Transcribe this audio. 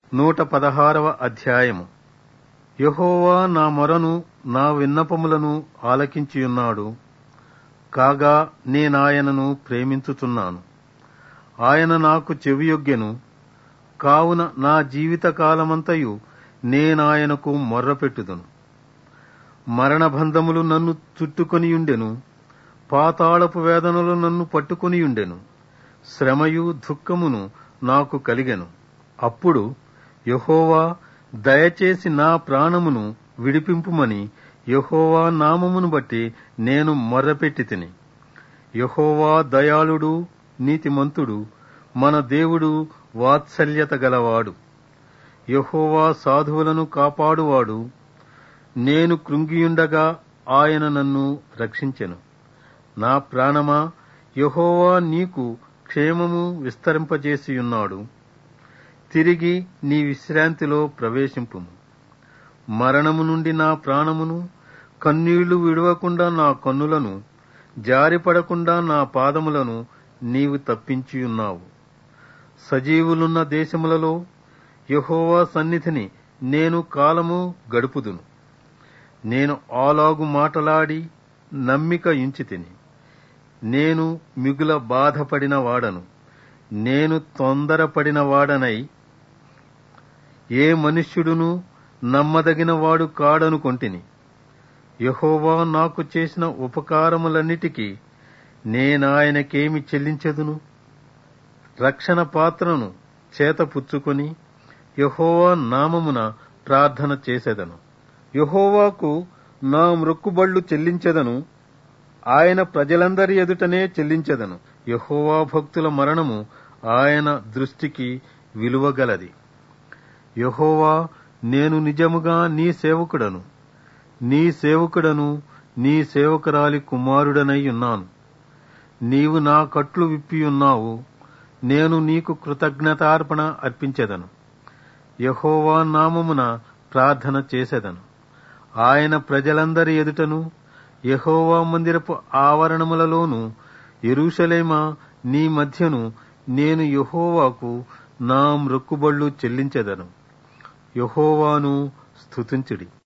నూట పదహారవ అధ్యాయము యెహోవా నా మొరను నా విన్నపములను ఆలకించియున్నాడు కాగా నేనాయనను ప్రేమించుచున్నాను ఆయన నాకు చెవియొగ్గెను కావున నా జీవిత కాలమంతయు నేనాయనకు మొర్రపెట్టుదును మరణబంధములు నన్ను చుట్టుకొనియుండెను పాతాళపు వేదనలు నన్ను పట్టుకొనియుండెను శ్రమయు దుఃఖమును నాకు కలిగెను అప్పుడు యెహోవా దయచేసి నా ప్రాణమును విడిపింపుమని యెహోవా నామమును బట్టి నేను మొర్రపెట్టి తిని యెహోవా దయాళుడు నీతిమంతుడు మన దేవుడు వాత్సల్యత గలవాడు యెహోవా సాధువులను కాపాడువాడు నేను కృంగియుండగా ఆయన నన్ను రక్షించెను నా ప్రాణమా యెహోవా నీకు క్షేమము విస్తరింపజేసియున్నాడు తిరిగి నీ విశ్రాంతిలో ప్రవేశింపుము మరణము నుండి నా ప్రాణమును కన్నీళ్లు విడవకుండా నా కన్నులను జారిపడకుండా నా పాదములను నీవు తప్పించియున్నావు సజీవులున్న దేశములలో యెహోవా సన్నిధిని నేను కాలము గడుపుదును నేను ఆలాగు మాటలాడి నమ్మిక ఇంచితిని నేను మిగుల బాధపడిన వాడను నేను తొందరపడిన వాడనై ఏ మనుష్యుడును నమ్మదగిన వాడు కాడనుకొంటిని యహోవా నాకు చేసిన ఉపకారములన్నిటికీ నేనాయనకేమి చెల్లించెదును రక్షణ పాత్రను చేతపుచ్చుకొని యహోవా నామమున ప్రార్థన చేసేదను యహోవాకు నా మ్రొక్కుబళ్ళు చెల్లించెదను ఆయన ప్రజలందరి ఎదుటనే చెల్లించెదను యహోవా భక్తుల మరణము ఆయన దృష్టికి విలువగలది యహోవా నేను నిజముగా నీ సేవకుడను నీ సేవకుడను నీ సేవకురాలి కుమారుడనై ఉన్నాను నీవు నా కట్లు విప్పియున్నావు నేను నీకు కృతజ్ఞతార్పణ అర్పించెదను యహోవా నామమున ప్రార్థన చేసేదను ఆయన ప్రజలందరి ఎదుటను యహోవా మందిరపు ఆవరణములలోను ఎరుషలేమా నీ మధ్యను నేను యహోవాకు నా మ్రొక్కుబళ్ళు చెల్లించెదను యహోవాను స్తుతించుడి